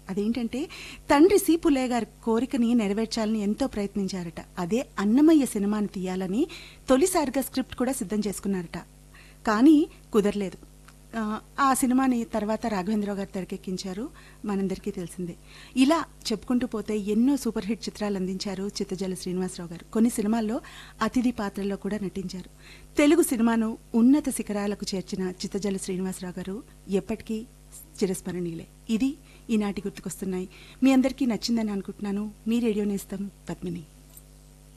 అదేంటంటే తండ్రి సి పుల్లయ్య గారి కోరికని నెరవేర్చాలని ఎంతో ప్రయత్నించారట అదే అన్నమయ్య సినిమాని తీయాలని తొలిసారిగా స్క్రిప్ట్ కూడా సిద్ధం చేసుకున్నారట కానీ కుదరలేదు ఆ, ఆ సినిమాని తర్వాత రాఘవేంద్రరావు గారు తెరకెక్కించారు మనందరికీ తెలిసిందే ఇలా చెప్పుకుంటూ పోతే ఎన్నో సూపర్ హిట్ చిత్రాలు అందించారు చిత్తజల శ్రీనివాసరావు గారు కొన్ని సినిమాల్లో అతిథి పాత్రల్లో కూడా నటించారు తెలుగు సినిమాను ఉన్నత శిఖరాలకు చేర్చిన చిత్తజల శ్రీనివాసరావు గారు ఎప్పటికీ చిరస్మరణీయులే ఇది ఈనాటి గుర్తుకొస్తున్నాయి మీ అందరికీ నచ్చిందని అనుకుంటున్నాను మీ రేడియో నేస్తం పద్మిని